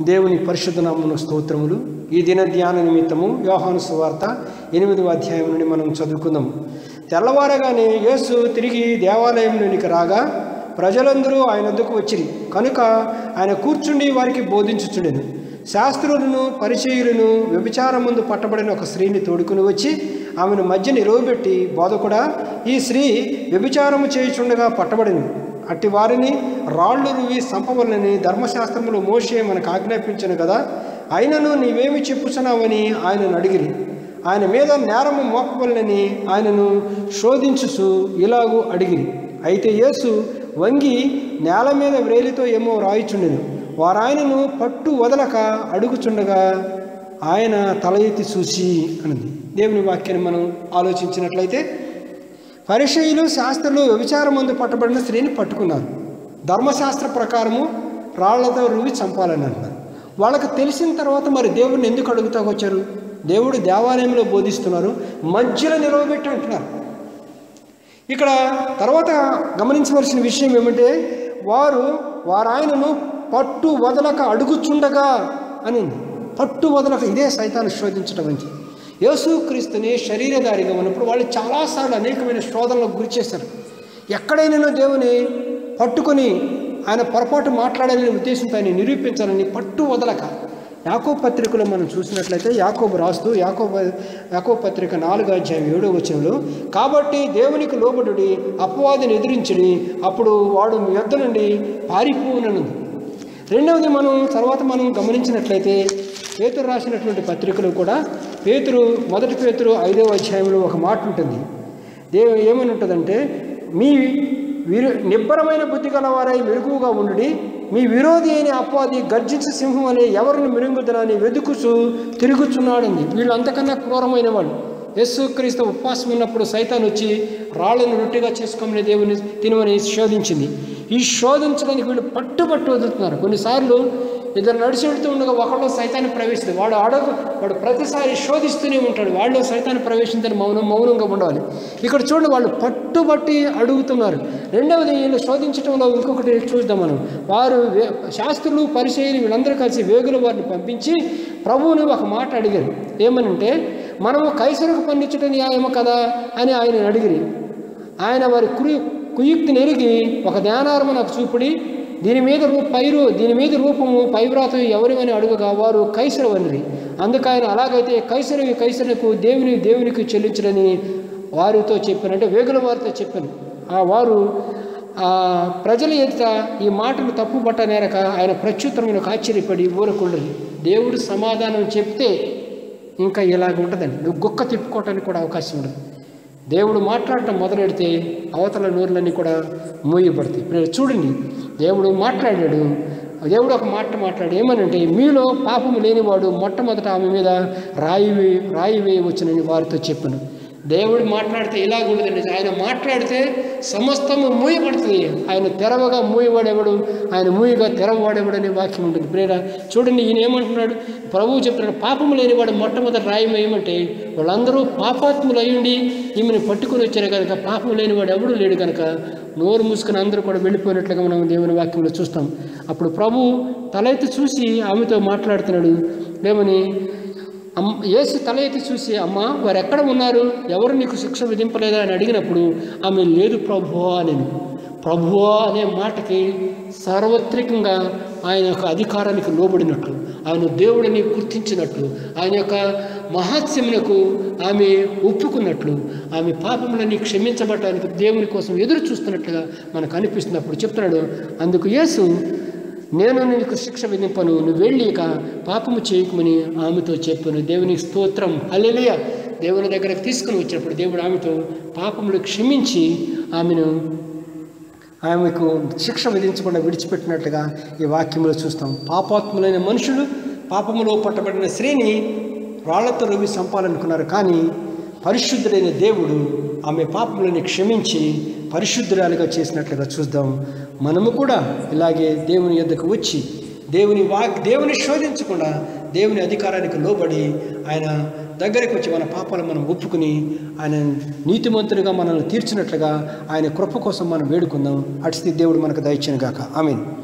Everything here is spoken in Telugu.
దేవుని పరిశుద్ధ నామమున స్తోత్రములు ఈ దిన ధ్యాన నిమిత్తము యోహాను సువార్త ఎనిమిదవ అధ్యాయం నుండి మనం చదువుకుందాం తెల్లవారగానే యేసు తిరిగి దేవాలయంలోనికి రాగా ప్రజలందరూ ఆయన వద్దకు వచ్చిరి కనుక ఆయన కూర్చుండి వారికి బోధించుచుండెను శాస్త్రులను పరిచయులను వ్యభిచారం ముందు పట్టబడిన ఒక స్త్రీని తోడుకుని వచ్చి ఆమెను మధ్య నిలువబెట్టి బోధకుడా ఈ స్త్రీ వ్యభిచారము చేయుచుండగా పట్టబడిను అట్టి వారిని రాళ్ళు రువి సంపవలని ధర్మశాస్త్రములు మోషే మనకు ఆజ్ఞాపించను కదా అయినను నీవేమి చెప్పుచున్నావని ఆయనను అడిగిరి ఆయన మీద నేరము మోపవలనని ఆయనను శోధించుచు ఇలాగూ అడిగిరి అయితే యేసు వంగి నేల మీద వ్రేలితో ఏమో రాయిచుండెను వారాయనను పట్టు వదలక అడుగుచుండగా ఆయన తల ఎత్తి చూసి అన్నది దేవుని వాక్యాన్ని మనం ఆలోచించినట్లయితే పరిచయులు శాస్త్రులు వ్యభిచారం ముందు పట్టబడిన స్త్రీని పట్టుకున్నారు ధర్మశాస్త్ర ప్రకారము రాళ్లతో రువి చంపాలని అంటున్నారు వాళ్ళకి తెలిసిన తర్వాత మరి దేవుడిని ఎందుకు అడుగుతా వచ్చారు దేవుడు దేవాలయంలో బోధిస్తున్నారు మధ్యలో నిలవబెట్టి అంటున్నారు ఇక్కడ తర్వాత గమనించవలసిన విషయం ఏమంటే వారు వారాయనను పట్టు వదలక అడుగుచుండగా అని పట్టు వదలక ఇదే సైతాన్ని శోధించడం అని యేసుక్రీస్తుని శరీరధారిగా ఉన్నప్పుడు వాళ్ళు చాలాసార్లు అనేకమైన శోధనలకు గురి చేశారు ఎక్కడైనా దేవుని పట్టుకొని ఆయన పొరపాటు మాట్లాడాలనే ఉద్దేశంతో ఆయన నిరూపించాలని పట్టు వదలక యాకో పత్రికలో మనం చూసినట్లయితే యాకోబు రాస్తూ యాకోబ యాకో పత్రిక నాలుగో అధ్యాయం ఏడో వచనంలో కాబట్టి దేవునికి లోబడుడి అపవాదిని ఎదిరించుడి అప్పుడు వాడు మీ యొద్ద నుండి పారిపోననుంది రెండవది మనం తర్వాత మనం గమనించినట్లయితే పేతురు రాసినటువంటి పత్రికలు కూడా పేతురు మొదటి పేతురు ఐదవ అధ్యాయంలో ఒక మాట ఉంటుంది దేవు ఏమని ఉంటుందంటే మీ విరు నిబ్బరమైన బుద్ధి గలవారై మెరుగుగా ఉండి మీ విరోధి అయిన అపవాది గర్జించ సింహం అనే ఎవరిని మిరుగుదనని వెతుకుచు తిరుగుచున్నాడండి వీళ్ళు అంతకన్నా క్రూరమైన వాళ్ళు యేసుక్రీస్తు ఉపవాసం ఉన్నప్పుడు సైతాన్ వచ్చి రాళ్ళను రొట్టెగా చేసుకోమని దేవుని తినమని శోధించింది ఈ శోధించడానికి వీళ్ళు పట్టుబట్టు వదులుతున్నారు కొన్నిసార్లు ఇద్దరు నడిచి వెళ్తూ ఉండగా ఒకళ్ళు సైతాన్ని ప్రవేశిస్తుంది వాడు అడగ వాడు ప్రతిసారి శోధిస్తూనే ఉంటాడు వాళ్ళు సైతాన్ని ప్రవేశించని మౌనం మౌనంగా ఉండాలి ఇక్కడ చూడండి వాళ్ళు పట్టుబట్టి అడుగుతున్నారు రెండవది వీళ్ళు శోధించడంలో ఇంకొకటి చూద్దాం మనం వారు వే- శాస్త్రులు పరిచయం వీళ్ళందరూ కలిసి వేగుల వారిని పంపించి ప్రభువుని ఒక మాట అడిగారు ఏమనంటే మనము కైసరకు పండించడం న్యాయము కదా అని ఆయన అడిగిరి ఆయన వారి కురి కుయుక్తిని ఎరిగి ఒక ధ్యానారము నాకు చూపుడి దీని మీద రూ పైరు దీని మీద రూపము పైవ్రాతం ఎవరివని అడుగగా వారు కైసరవనిరి అందుకు ఆయన అలాగైతే కైసరవి కైసరకు దేవుని దేవునికి చెల్లించడని వారితో చెప్పాను అంటే వేగుల వారితో చెప్పాను ఆ వారు ఆ ప్రజల ఎదుట ఈ మాటలు తప్పు పట్టనేరక ఆయన ప్రత్యుత్తరములకు ఆశ్చర్యపడి ఊరకుండరు దేవుడు సమాధానం చెప్తే ఇంకా ఇలాగ ఉంటుందండి నువ్వు గుక్క తిప్పుకోవటానికి కూడా అవకాశం ఉండదు దేవుడు మాట్లాడటం మొదలెడితే అవతల నోర్లన్నీ కూడా మూయబడతాయి ఇప్పుడు చూడండి దేవుడు మాట్లాడాడు దేవుడు ఒక మాట మాట్లాడు ఏమనంటే మీలో పాపము లేనివాడు మొట్టమొదట ఆమె మీద రాయి వే- రాయి వేయవచ్చునని వారితో చెప్పాను దేవుడు మాట్లాడితే ఇలాగ ఉండదండి ఆయన మాట్లాడితే సమస్తము మూయబడుతుంది ఆయన తెరవగా మూయవాడేవాడు ఆయన మూయగా తెరవవాడేవాడు అనే వాక్యం ఉంటుంది ప్రేర చూడండి ఈయన ఏమంటున్నాడు ప్రభువు చెప్తున్నాడు పాపము లేనివాడు మొట్టమొదటి రాయం ఏమంటే వాళ్ళందరూ పాపాత్ములు అయ్యుండి ఈమెను పట్టుకొని వచ్చారు కనుక పాపం లేనివాడు ఎవడు లేడు కనుక నోరు మూసుకుని అందరూ కూడా వెళ్ళిపోయినట్లుగా మనం దేవుని వాక్యంలో చూస్తాం అప్పుడు ప్రభు తల ఎత్తి చూసి ఆమెతో మాట్లాడుతున్నాడు ఏమని అమ్మ యేసు తల ఎత్తి చూసి అమ్మ వారు ఎక్కడ ఉన్నారు ఎవరు నీకు శిక్ష విధింపలేదా అని అడిగినప్పుడు ఆమె లేదు ప్రభువా అని ప్రభువా అనే మాటకి సార్వత్రికంగా ఆయన యొక్క అధికారానికి లోబడినట్లు ఆయన దేవుడిని గుర్తించినట్లు ఆయన యొక్క మహాత్స్యమునకు ఆమె ఒప్పుకున్నట్లు ఆమె పాపములని క్షమించబడటానికి దేవుని కోసం ఎదురు చూస్తున్నట్లుగా మనకు అనిపిస్తున్నప్పుడు చెప్తున్నాడు అందుకు యేసు నేను నీకు శిక్ష విధింపను నువ్వు వెళ్ళి ఇక పాపము చేయకమని ఆమెతో చెప్పాను దేవునికి స్తోత్రం హల్లెలూయ దేవుని దగ్గరకు తీసుకుని వచ్చినప్పుడు దేవుడు ఆమెతో పాపములు క్షమించి ఆమెను ఆమెకు శిక్ష విధించకుండా విడిచిపెట్టినట్లుగా ఈ వాక్యంలో చూస్తాం పాపాత్ములైన మనుషులు పాపములో పట్టబడిన స్త్రీని రాళ్లతో రువి చంపాలనుకున్నారు కానీ పరిశుద్ధుడైన దేవుడు ఆమె పాపములని క్షమించి పరిశుద్ధురాలుగా చేసినట్లుగా చూద్దాం మనము కూడా ఇలాగే దేవుని యొద్దకు వచ్చి దేవుని వాక్ దేవుని శోధించకుండా దేవుని అధికారానికి లోబడి ఆయన దగ్గరికి వచ్చి మన పాపాలు మనం ఒప్పుకుని ఆయన నీతిమంతుడిగా మనల్ని తీర్చినట్లుగా ఆయన కృప కోసం మనం వేడుకుందాం అటు దేవుడు మనకు దయచిన గాక ఆమెన్